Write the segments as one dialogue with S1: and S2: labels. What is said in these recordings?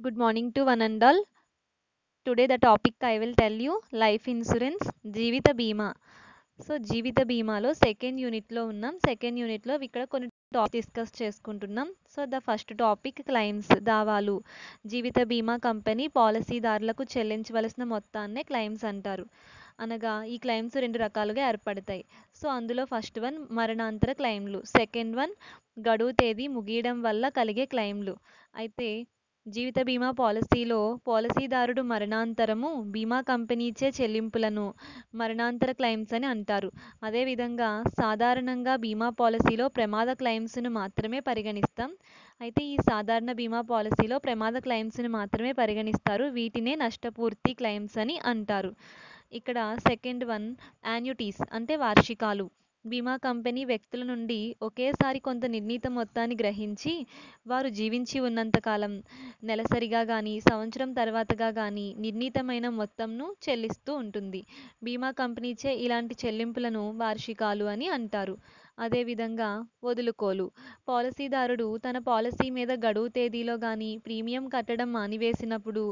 S1: Good morning to one and all. Today the topic I will tell you life insurance జీవిత బీమా so జీవిత బీమాలో second యూనిట్లో ఉన్నాం second యూనిట్లో ఇక్కడ కొన్ని టాపిక్ డిస్కస్ చేసుకుంటున్నాం so the first topic claims దావాలు జీవిత బీమా కంపెనీ పాలసీదారులకు చెల్లించవలసిన మొత్తాన్నే క్లైమ్స్ అంటారు అనగా ఈ క్లైమ్స్ రెండు రకాలుగా ఏర్పడతాయి సో అందులో ఫస్ట్ వన్ మరణాంతర క్లైమ్లు సెకండ్ వన్ గడువు తేదీ ముగియడం వల్ల కలిగే క్లైమ్లు అయితే జీవిత బీమా పాలసీలో పాలసీదారుడు మరణాంతరము బీమా కంపెనీచే చెల్లింపులను మరణాంతర క్లైమ్స్ అని అంటారు అదేవిధంగా సాధారణంగా బీమా పాలసీలో ప్రమాద క్లైమ్స్ను మాత్రమే పరిగణిస్తాం అయితే ఈ సాధారణ బీమా పాలసీలో ప్రమాద క్లైమ్స్ని మాత్రమే పరిగణిస్తారు వీటినే నష్టపూర్తి క్లైమ్స్ అని అంటారు ఇక్కడ సెకండ్ వన్ యాన్యుటీస్ అంటే వార్షికాలు బీమా కంపెనీ వ్యక్తుల నుండి ఒకేసారి కొంత నిర్ణీత మొత్తాన్ని గ్రహించి వారు జీవించి ఉన్నంతకాలం నెలసరిగా కానీ సంవత్సరం తర్వాతగా కానీ నిర్ణీతమైన మొత్తంను చెల్లిస్తూ ఉంటుంది బీమా కంపెనీచే ఇలాంటి చెల్లింపులను వార్షికాలు అని అంటారు అదేవిధంగా వదులుకోలు పాలసీదారుడు తన పాలసీ మీద గడువు తేదీలో కానీ ప్రీమియం కట్టడం మానివేసినప్పుడు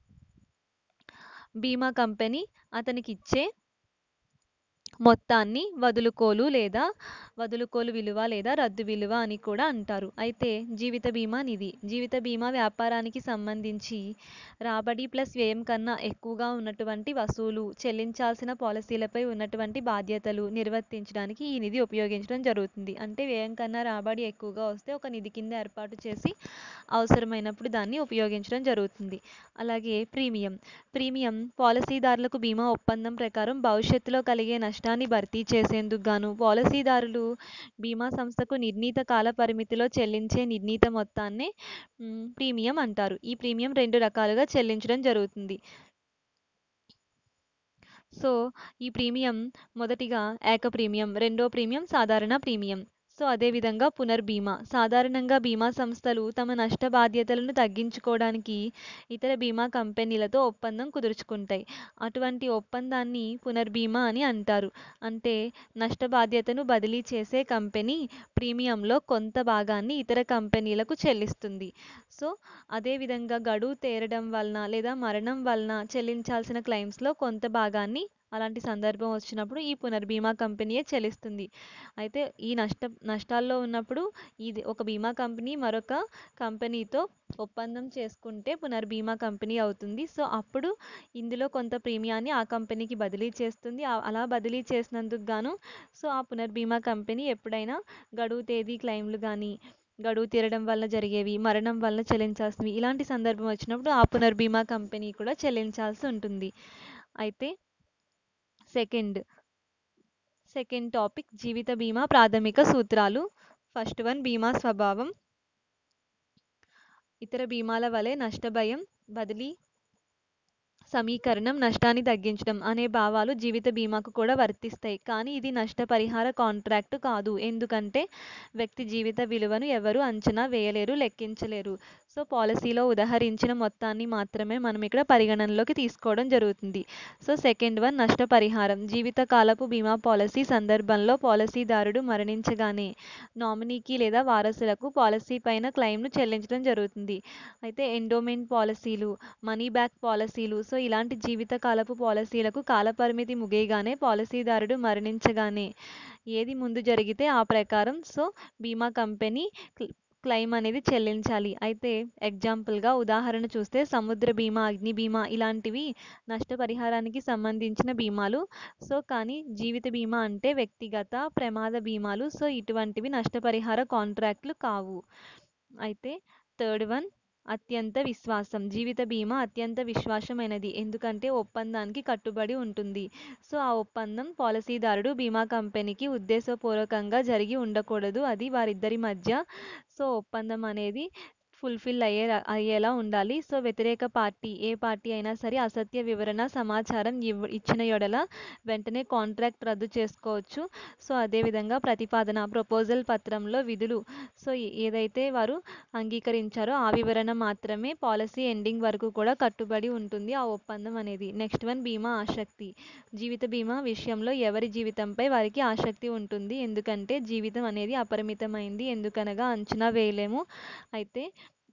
S1: బీమా కంపెనీ అతనికి ఇచ్చే మొత్తాన్ని వదులుకోలు లేదా వదులుకోలు విలువ లేదా రద్దు విలువ అని కూడా అంటారు అయితే జీవిత బీమా నిధి జీవిత బీమా వ్యాపారానికి సంబంధించి రాబడి ప్లస్ వ్యయం కన్నా ఎక్కువగా ఉన్నటువంటి వసూలు చెల్లించాల్సిన పాలసీలపై ఉన్నటువంటి బాధ్యతలు నిర్వర్తించడానికి ఈ నిధి ఉపయోగించడం జరుగుతుంది అంటే వ్యయం కన్నా రాబడి ఎక్కువగా వస్తే ఒక నిధి కింద ఏర్పాటు చేసి అవసరమైనప్పుడు దాన్ని ఉపయోగించడం జరుగుతుంది అలాగే ప్రీమియం ప్రీమియం పాలసీదారులకు బీమా ఒప్పందం ప్రకారం భవిష్యత్తులో కలిగే నష్టాన్ని భర్తీ చేసేందుకు గాను పాలసీదారులు బీమా సంస్థకు నిర్ణీత కాల పరిమితిలో చెల్లించే నిర్ణీత మొత్తాన్నే ప్రీమియం అంటారు ఈ ప్రీమియం రెండు రకాలుగా చెల్లించడం జరుగుతుంది సో ఈ ప్రీమియం మొదటిగా ఏక ప్రీమియం రెండో ప్రీమియం సాధారణ ప్రీమియం సో అదేవిధంగా పునర్బీమా సాధారణంగా బీమా సంస్థలు తమ నష్ట బాధ్యతలను తగ్గించుకోవడానికి ఇతర బీమా కంపెనీలతో ఒప్పందం కుదుర్చుకుంటాయి అటువంటి ఒప్పందాన్ని పునర్బీమా అని అంటారు అంటే నష్ట బాధ్యతను బదిలీ చేసే కంపెనీ ప్రీమియంలో కొంత భాగాన్ని ఇతర కంపెనీలకు చెల్లిస్తుంది సో అదేవిధంగా గడువు తేరడం వలన లేదా మరణం వలన చెల్లించాల్సిన క్లెయిమ్స్లో కొంత భాగాన్ని అలాంటి సందర్భం వచ్చినప్పుడు ఈ పునర్బీమా కంపెనీయే చెల్లిస్తుంది అయితే ఈ నష్ట నష్టాల్లో ఉన్నప్పుడు ఇది ఒక బీమా కంపెనీ మరొక కంపెనీతో ఒప్పందం చేసుకుంటే పునర్బీమా కంపెనీ అవుతుంది సో అప్పుడు ఇందులో కొంత ప్రీమియాన్ని ఆ కంపెనీకి బదిలీ చేస్తుంది అలా బదిలీ చేసినందుకు గాను సో ఆ పునర్బీమా కంపెనీ ఎప్పుడైనా గడువు తేదీ క్లెయిమ్లు కానీ గడువు తీరడం వల్ల జరిగేవి మరణం వల్ల చెల్లించాల్సినవి ఇలాంటి సందర్భం వచ్చినప్పుడు ఆ పునర్బీమా కంపెనీ కూడా చెల్లించాల్సి ఉంటుంది అయితే సెకండ్ సెకండ్ టాపిక్ జీవిత బీమా ప్రాథమిక సూత్రాలు ఫస్ట్ వన్ బీమా స్వభావం ఇతర బీమాల వలె నష్టభయం బదిలీ సమీకరణం నష్టాన్ని తగ్గించడం అనే భావాలు జీవిత బీమాకు కూడా వర్తిస్తాయి కానీ ఇది నష్టపరిహార కాంట్రాక్ట్ కాదు ఎందుకంటే వ్యక్తి జీవిత విలువను ఎవరు అంచనా వేయలేరు లెక్కించలేరు సో పాలసీలో ఉదహరించిన మొత్తాన్ని మాత్రమే మనం ఇక్కడ పరిగణనలోకి తీసుకోవడం జరుగుతుంది సో సెకండ్ వన్ నష్టపరిహారం జీవితకాలపు బీమా పాలసీ సందర్భంలో పాలసీదారుడు మరణించగానే నామినీకి లేదా వారసులకు పాలసీ పైన క్లెయిమ్ను చెల్లించడం జరుగుతుంది అయితే ఎండోమెంట్ పాలసీలు మనీ బ్యాక్ పాలసీలు సో ఇలాంటి జీవితకాలపు పాలసీలకు కాలపరిమితి ముగియగానే పాలసీదారుడు మరణించగానే ఏది ముందు జరిగితే ఆ ప్రకారం సో బీమా కంపెనీ క్లెయిమ్ అనేది చెల్లించాలి అయితే ఎగ్జాంపుల్గా ఉదాహరణ చూస్తే సముద్ర బీమా అగ్ని బీమా ఇలాంటివి నష్టపరిహారానికి సంబంధించిన బీమాలు సో కానీ జీవిత బీమా అంటే వ్యక్తిగత ప్రమాద బీమాలు సో ఇటువంటివి నష్టపరిహార కాంట్రాక్ట్లు కావు అయితే థర్డ్ వన్ అత్యంత విశ్వాసం జీవిత బీమా అత్యంత విశ్వాసమైనది ఎందుకంటే ఒప్పందానికి కట్టుబడి ఉంటుంది సో ఆ ఒప్పందం పాలసీదారుడు బీమా కంపెనీకి ఉద్దేశపూర్వకంగా జరిగి ఉండకూడదు అది వారిద్దరి మధ్య సో ఒప్పందం అనేది ఫుల్ఫిల్ అయ్యే అయ్యేలా ఉండాలి సో వ్యతిరేక పార్టీ ఏ పార్టీ అయినా సరే అసత్య వివరణ సమాచారం ఇవ్ ఇచ్చిన యెడల వెంటనే కాంట్రాక్ట్ రద్దు చేసుకోవచ్చు సో అదేవిధంగా ప్రతిపాదన ప్రపోజల్ పత్రంలో విధులు సో ఏదైతే వారు అంగీకరించారో ఆ వివరణ మాత్రమే పాలసీ ఎండింగ్ వరకు కూడా కట్టుబడి ఉంటుంది ఆ ఒప్పందం అనేది నెక్స్ట్ వన్ బీమా ఆసక్తి జీవిత బీమా విషయంలో ఎవరి జీవితంపై వారికి ఆసక్తి ఉంటుంది ఎందుకంటే జీవితం అనేది అపరిమితమైంది ఎందుకనగా అంచనా వేయలేము అయితే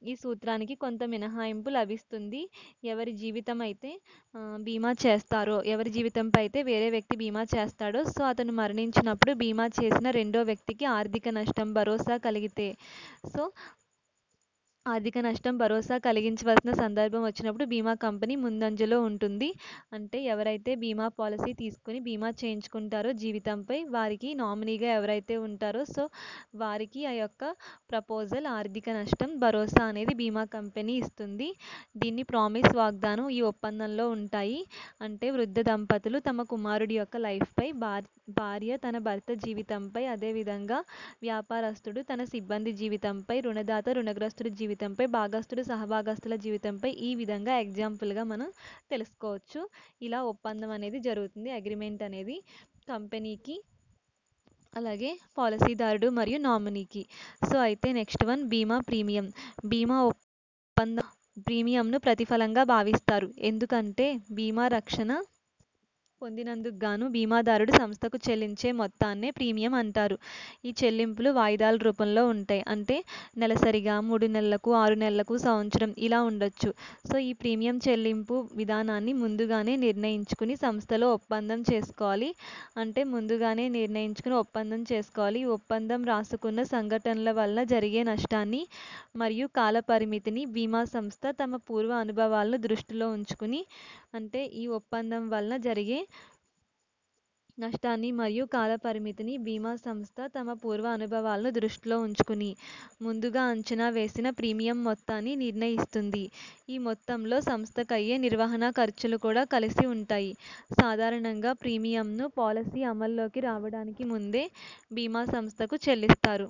S1: ఈ సూత్రానికి కొంత మినహాయింపు లభిస్తుంది ఎవరి జీవితం అయితే ఆ, బీమా చేస్తారో ఎవరి జీవితంపై అయితే వేరే వ్యక్తి బీమా చేస్తాడో సో అతను మరణించినప్పుడు బీమా చేసిన రెండో వ్యక్తికి ఆర్థిక నష్టం భరోసా కలిగితే సో ఆర్థిక నష్టం భరోసా కలిగించవలసిన సందర్భం వచ్చినప్పుడు బీమా కంపెనీ ముందంజలో ఉంటుంది అంటే ఎవరైతే బీమా పాలసీ తీసుకుని బీమా చేయించుకుంటారో జీవితంపై వారికి నామినీగా ఎవరైతే ఉంటారో సో వారికి ఆ యొక్క ప్రపోజల్ ఆర్థిక నష్టం భరోసా అనేది బీమా కంపెనీ ఇస్తుంది దీన్ని ప్రామిస్ వాగ్దానం ఈ ఒప్పందంలో ఉంటాయి అంటే వృద్ధ దంపతులు తమ కుమారుడి యొక్క లైఫ్పై భార్ భార్య తన భర్త జీవితంపై అదేవిధంగా వ్యాపారస్తుడు తన సిబ్బంది జీవితంపై రుణదాత రుణగ్రస్తుడి జీవితంపై భాగస్తుడు సహభాగస్తుల జీవితంపై ఈ విధంగా ఎగ్జాంపుల్గా మనం తెలుసుకోవచ్చు ఇలా ఒప్పందం అనేది జరుగుతుంది అగ్రిమెంట్ అనేది కంపెనీకి అలాగే పాలసీదారుడు మరియు నామినీకి సో అయితే నెక్స్ట్ వన్ బీమా ప్రీమియం బీమా ఒప్పందం ప్రీమియంను ప్రతిఫలంగా భావిస్తారు ఎందుకంటే బీమా రక్షణ పొందినందుకు గాను బీమాదారుడు సంస్థకు చెల్లించే మొత్తాన్నే ప్రీమియం అంటారు ఈ చెల్లింపులు వాయిదాల రూపంలో ఉంటాయి అంటే నెలసరిగా మూడు నెలలకు ఆరు నెలలకు సంవత్సరం ఇలా ఉండొచ్చు సో ఈ ప్రీమియం చెల్లింపు విధానాన్ని ముందుగానే నిర్ణయించుకుని సంస్థలో ఒప్పందం చేసుకోవాలి అంటే ముందుగానే నిర్ణయించుకుని ఒప్పందం చేసుకోవాలి ఈ ఒప్పందం రాసుకున్న సంఘటనల వల్ల జరిగే నష్టాన్ని మరియు కాల పరిమితిని బీమా సంస్థ తమ పూర్వ అనుభవాలను దృష్టిలో ఉంచుకుని అంటే ఈ ఒప్పందం వలన జరిగే నష్టాన్ని మరియు కాల పరిమితిని బీమా సంస్థ తమ పూర్వ అనుభవాలను దృష్టిలో ఉంచుకుని ముందుగా అంచనా వేసిన ప్రీమియం మొత్తాన్ని నిర్ణయిస్తుంది ఈ మొత్తంలో సంస్థకు అయ్యే నిర్వహణ ఖర్చులు కూడా కలిసి ఉంటాయి సాధారణంగా ప్రీమియంను పాలసీ అమల్లోకి రావడానికి ముందే బీమా సంస్థకు చెల్లిస్తారు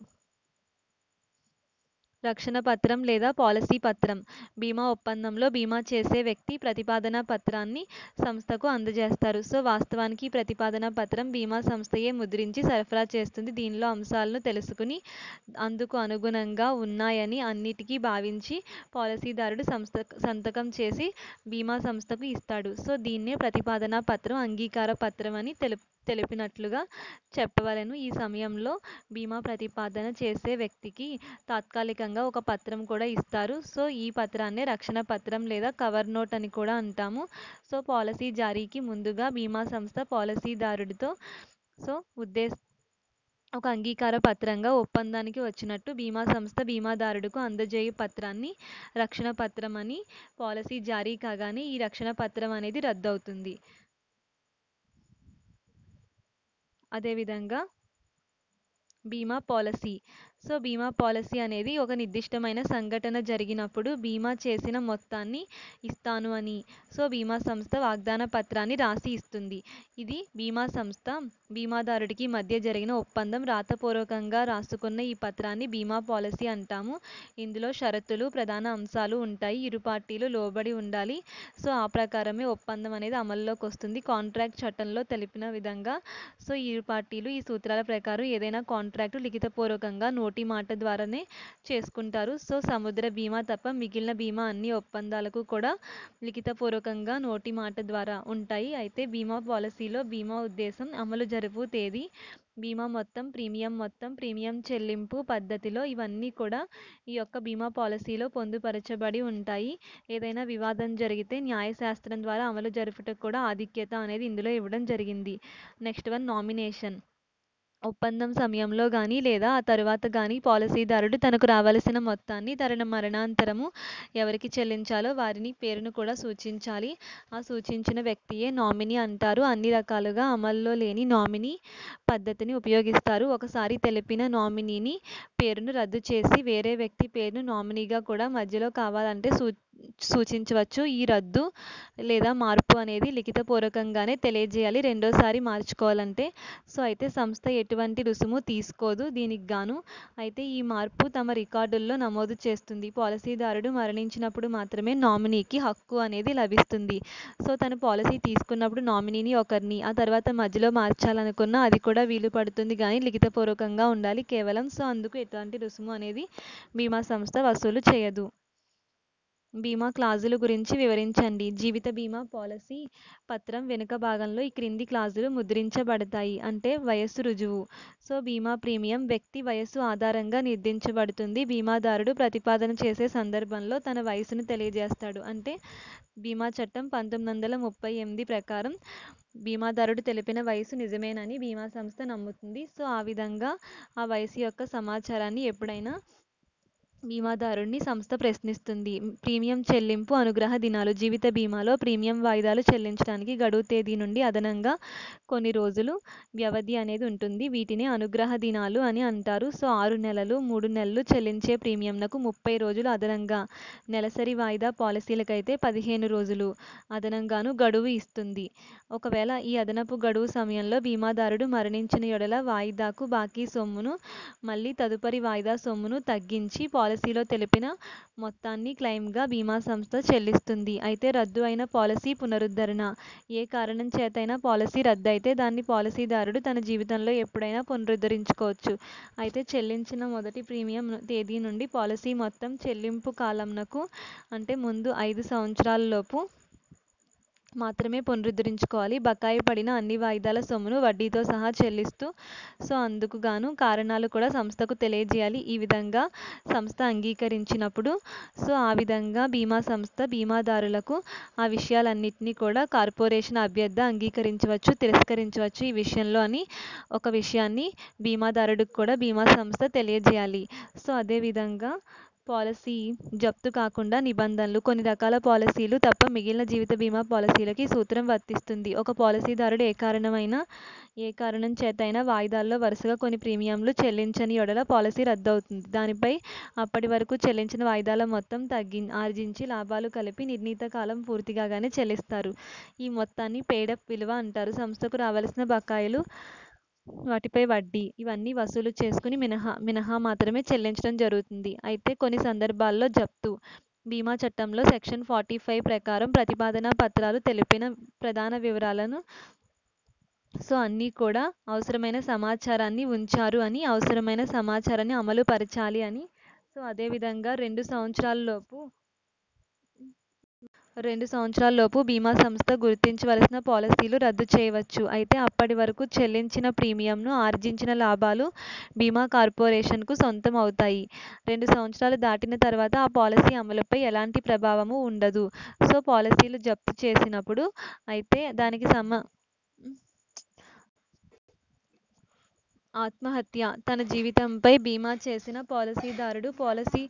S1: రక్షణ పత్రం లేదా పాలసీ పత్రం బీమా ఒప్పందంలో బీమా చేసే వ్యక్తి ప్రతిపాదన పత్రాన్ని సంస్థకు అందజేస్తారు సో వాస్తవానికి ఈ ప్రతిపాదన పత్రం బీమా సంస్థయే ముద్రించి సరఫరా చేస్తుంది దీనిలో అంశాలను తెలుసుకుని అందుకు అనుగుణంగా ఉన్నాయని అన్నిటికీ భావించి పాలసీదారుడు సంస్థ సంతకం చేసి బీమా సంస్థకు ఇస్తాడు సో దీన్నే ప్రతిపాదన పత్రం అంగీకార పత్రం అని తెలుపు తెలిపినట్లుగా చెప్పవలెను ఈ సమయంలో బీమా ప్రతిపాదన చేసే వ్యక్తికి తాత్కాలికంగా ఒక పత్రం కూడా ఇస్తారు సో ఈ పత్రాన్నే రక్షణ పత్రం లేదా కవర్ నోట్ అని కూడా అంటాము సో పాలసీ జారీకి ముందుగా బీమా సంస్థ పాలసీదారుడితో సో ఉద్దేశ ఒక అంగీకార పత్రంగా ఒప్పందానికి వచ్చినట్టు బీమా సంస్థ బీమాదారుడుకు అందజేయు పత్రాన్ని రక్షణ పత్రం అని పాలసీ జారీ కాగానే ఈ రక్షణ పత్రం అనేది రద్దవుతుంది అదేవిధంగా బీమా పాలసీ సో బీమా పాలసీ అనేది ఒక నిర్దిష్టమైన సంఘటన జరిగినప్పుడు బీమా చేసిన మొత్తాన్ని ఇస్తాను అని సో బీమా సంస్థ వాగ్దాన పత్రాన్ని రాసి ఇస్తుంది ఇది బీమా సంస్థ బీమాదారుడికి మధ్య జరిగిన ఒప్పందం రాతపూర్వకంగా రాసుకున్న ఈ పత్రాన్ని బీమా పాలసీ అంటాము ఇందులో షరతులు ప్రధాన అంశాలు ఉంటాయి ఇరు పార్టీలు లోబడి ఉండాలి సో ఆ ప్రకారమే ఒప్పందం అనేది అమల్లోకి వస్తుంది కాంట్రాక్ట్ చట్టంలో తెలిపిన విధంగా సో ఈ ఇరు పార్టీలు ఈ సూత్రాల ప్రకారం ఏదైనా కాంట్రాక్టు లిఖితపూర్వకంగా నోటి మాట ద్వారానే చేసుకుంటారు సో సముద్ర బీమా తప్ప మిగిలిన బీమా అన్ని ఒప్పందాలకు కూడా లిఖితపూర్వకంగా నోటి మాట ద్వారా ఉంటాయి అయితే బీమా పాలసీలో బీమా ఉద్దేశం అమలు జరుపు తేదీ బీమా మొత్తం ప్రీమియం మొత్తం ప్రీమియం చెల్లింపు పద్ధతిలో ఇవన్నీ కూడా ఈ యొక్క బీమా పాలసీలో పొందుపరచబడి ఉంటాయి ఏదైనా వివాదం జరిగితే న్యాయశాస్త్రం ద్వారా అమలు జరుపుటకు కూడా ఆధిక్యత అనేది ఇందులో ఇవ్వడం జరిగింది నెక్స్ట్ వన్ నామినేషన్ ఒప్పందం సమయంలో కానీ లేదా ఆ తరువాత కానీ పాలసీదారుడు తనకు రావలసిన మొత్తాన్ని తన మరణాంతరము ఎవరికి చెల్లించాలో వారిని పేరును కూడా సూచించాలి ఆ సూచించిన వ్యక్తియే నామినీ అంటారు అన్ని రకాలుగా అమల్లో లేని నామినీ పద్ధతిని ఉపయోగిస్తారు ఒకసారి తెలిపిన నామినీని పేరును రద్దు చేసి వేరే వ్యక్తి పేరును నామినీగా కూడా మధ్యలో కావాలంటే సూ సూచించవచ్చు ఈ రద్దు లేదా మార్పు అనేది లిఖితపూర్వకంగానే తెలియజేయాలి రెండోసారి మార్చుకోవాలంటే సో అయితే సంస్థ ఎటువంటి రుసుము తీసుకోదు దీనికి గాను అయితే ఈ మార్పు తమ రికార్డుల్లో నమోదు చేస్తుంది పాలసీదారుడు మరణించినప్పుడు మాత్రమే నామినీకి హక్కు అనేది లభిస్తుంది సో తను పాలసీ తీసుకున్నప్పుడు నామినీని ఒకరిని ఆ తర్వాత మధ్యలో మార్చాలనుకున్నా అది కూడా వీలు పడుతుంది కానీ లిఖితపూర్వకంగా ఉండాలి కేవలం సో అందుకు ఎటువంటి రుసుము అనేది బీమా సంస్థ వసూలు చేయదు బీమా క్లాజులు గురించి వివరించండి జీవిత బీమా పాలసీ పత్రం వెనుక భాగంలో ఈ క్రింది క్లాజులు ముద్రించబడతాయి అంటే వయస్సు రుజువు సో బీమా ప్రీమియం వ్యక్తి వయస్సు ఆధారంగా నిర్ధారించబడుతుంది బీమాదారుడు ప్రతిపాదన చేసే సందర్భంలో తన వయసును తెలియజేస్తాడు అంటే బీమా చట్టం పంతొమ్మిది వందల ముప్పై ఎనిమిది ప్రకారం బీమాదారుడు తెలిపిన వయసు నిజమేనని బీమా సంస్థ నమ్ముతుంది సో ఆ విధంగా ఆ వయసు యొక్క సమాచారాన్ని ఎప్పుడైనా బీమాదారుడిని సంస్థ ప్రశ్నిస్తుంది ప్రీమియం చెల్లింపు అనుగ్రహ దినాలు జీవిత బీమాలో ప్రీమియం వాయిదాలు చెల్లించడానికి గడువు తేదీ నుండి అదనంగా కొన్ని రోజులు వ్యవధి అనేది ఉంటుంది వీటిని అనుగ్రహ దినాలు అని అంటారు సో ఆరు నెలలు మూడు నెలలు చెల్లించే ప్రీమియంలకు ముప్పై రోజులు అదనంగా నెలసరి వాయిదా పాలసీలకైతే పదిహేను రోజులు అదనంగాను గడువు ఇస్తుంది ఒకవేళ ఈ అదనపు గడువు సమయంలో బీమాదారుడు మరణించిన యెడల వాయిదాకు బాకీ సొమ్మును మళ్ళీ తదుపరి వాయిదా సొమ్మును తగ్గించి పాలసీలో తెలిపిన మొత్తాన్ని క్లెయిమ్గా బీమా సంస్థ చెల్లిస్తుంది అయితే రద్దు అయిన పాలసీ పునరుద్ధరణ ఏ కారణం చేతైనా పాలసీ రద్దయితే దాన్ని పాలసీదారుడు తన జీవితంలో ఎప్పుడైనా పునరుద్ధరించుకోవచ్చు అయితే చెల్లించిన మొదటి ప్రీమియం తేదీ నుండి పాలసీ మొత్తం చెల్లింపు కాలంనకు అంటే ముందు ఐదు సంవత్సరాలలోపు మాత్రమే పునరుద్ధరించుకోవాలి బకాయి పడిన అన్ని వాయిదాల సొమ్మును వడ్డీతో సహా చెల్లిస్తూ సో అందుకు గాను కారణాలు కూడా సంస్థకు తెలియజేయాలి ఈ విధంగా సంస్థ అంగీకరించినప్పుడు సో ఆ విధంగా బీమా సంస్థ బీమాదారులకు ఆ విషయాలన్నిటినీ కూడా కార్పొరేషన్ అభ్యర్థ అంగీకరించవచ్చు తిరస్కరించవచ్చు ఈ విషయంలో అని ఒక విషయాన్ని బీమాదారుడికి కూడా బీమా సంస్థ తెలియజేయాలి సో అదేవిధంగా పాలసీ జప్తు కాకుండా నిబంధనలు కొన్ని రకాల పాలసీలు తప్ప మిగిలిన జీవిత బీమా పాలసీలకి సూత్రం వర్తిస్తుంది ఒక పాలసీదారుడు ఏ కారణమైనా ఏ కారణం చేతైనా వాయిదాల్లో వరుసగా కొన్ని ప్రీమియంలు చెల్లించని యెడల పాలసీ రద్దవుతుంది దానిపై అప్పటి వరకు చెల్లించిన వాయిదాల మొత్తం తగ్గి ఆర్జించి లాభాలు కలిపి నిర్ణీత కాలం పూర్తికాగానే చెల్లిస్తారు ఈ మొత్తాన్ని పెయిడప్ విలువ అంటారు సంస్థకు రావలసిన బకాయిలు వాటిపై వడ్డీ ఇవన్నీ వసూలు చేసుకుని మినహా మినహా మాత్రమే చెల్లించడం జరుగుతుంది అయితే కొన్ని సందర్భాల్లో జప్తు బీమా చట్టంలో సెక్షన్ ఫార్టీ ఫైవ్ ప్రకారం ప్రతిపాదన పత్రాలు తెలిపిన ప్రధాన వివరాలను సో అన్నీ కూడా అవసరమైన సమాచారాన్ని ఉంచారు అని అవసరమైన సమాచారాన్ని అమలు పరచాలి అని సో అదేవిధంగా రెండు సంవత్సరాల లోపు రెండు సంవత్సరాల లోపు బీమా సంస్థ గుర్తించవలసిన పాలసీలు రద్దు చేయవచ్చు అయితే అప్పటి వరకు చెల్లించిన ప్రీమియంను ఆర్జించిన లాభాలు బీమా కార్పొరేషన్కు సొంతం అవుతాయి రెండు సంవత్సరాలు దాటిన తర్వాత ఆ పాలసీ అమలుపై ఎలాంటి ప్రభావము ఉండదు సో పాలసీలు జప్తు చేసినప్పుడు అయితే దానికి సమ ఆత్మహత్య తన జీవితంపై బీమా చేసిన పాలసీదారుడు పాలసీ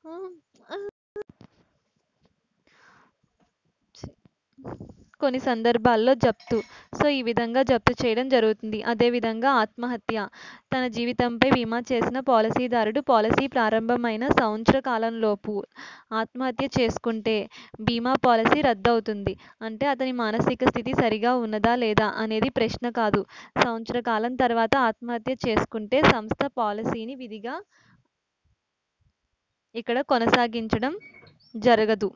S1: కొన్ని సందర్భాల్లో జప్తు సో ఈ విధంగా జప్తు చేయడం జరుగుతుంది అదేవిధంగా ఆత్మహత్య తన జీవితంపై బీమా చేసిన పాలసీదారుడు పాలసీ ప్రారంభమైన సంవత్సర కాలంలోపు ఆత్మహత్య చేసుకుంటే బీమా పాలసీ రద్దవుతుంది అంటే అతని మానసిక స్థితి సరిగా ఉన్నదా లేదా అనేది ప్రశ్న కాదు సంవత్సర కాలం తర్వాత ఆత్మహత్య చేసుకుంటే సంస్థ పాలసీని విధిగా ఇక్కడ కొనసాగించడం జరగదు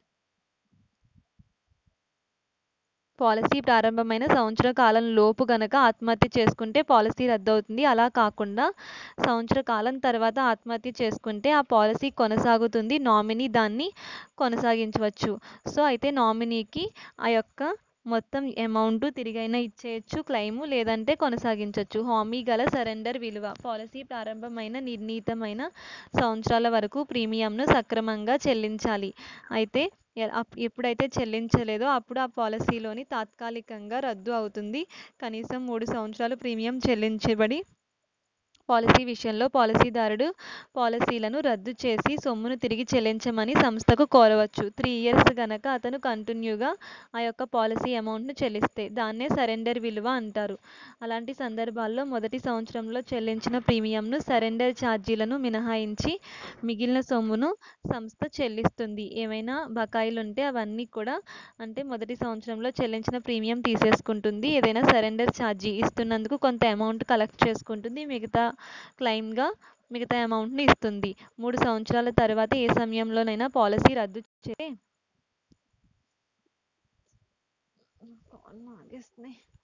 S1: పాలసీ ప్రారంభమైన సంవత్సర కాలం లోపు గనక ఆత్మహత్య చేసుకుంటే పాలసీ రద్దవుతుంది అలా కాకుండా సంవత్సర కాలం తర్వాత ఆత్మహత్య చేసుకుంటే ఆ పాలసీ కొనసాగుతుంది నామినీ దాన్ని కొనసాగించవచ్చు సో అయితే నామినీకి ఆ యొక్క మొత్తం అమౌంట్ తిరిగైనా ఇచ్చేయచ్చు క్లెయిము లేదంటే కొనసాగించవచ్చు హామీ గల సరెండర్ విలువ పాలసీ ప్రారంభమైన నిర్ణీతమైన సంవత్సరాల వరకు ప్రీమియంను సక్రమంగా చెల్లించాలి అయితే ఎప్పుడైతే చెల్లించలేదో అప్పుడు ఆ పాలసీలోని తాత్కాలికంగా రద్దు అవుతుంది కనీసం మూడు సంవత్సరాలు ప్రీమియం చెల్లించబడి పాలసీ విషయంలో పాలసీదారుడు పాలసీలను రద్దు చేసి సొమ్మును తిరిగి చెల్లించమని సంస్థకు కోరవచ్చు త్రీ ఇయర్స్ గనక అతను కంటిన్యూగా ఆ యొక్క పాలసీ అమౌంట్ను చెల్లిస్తే దాన్నే సరెండర్ విలువ అంటారు అలాంటి సందర్భాల్లో మొదటి సంవత్సరంలో చెల్లించిన ప్రీమియంను సరెండర్ ఛార్జీలను మినహాయించి మిగిలిన సొమ్మును సంస్థ చెల్లిస్తుంది ఏమైనా బకాయిలు ఉంటే అవన్నీ కూడా అంటే మొదటి సంవత్సరంలో చెల్లించిన ప్రీమియం తీసేసుకుంటుంది ఏదైనా సరెండర్ ఛార్జీ ఇస్తున్నందుకు కొంత అమౌంట్ కలెక్ట్ చేసుకుంటుంది మిగతా క్లెయిమ్గా మిగతా అమౌంట్ని ఇస్తుంది మూడు సంవత్సరాల తర్వాత ఏ సమయంలోనైనా పాలసీ రద్దు చే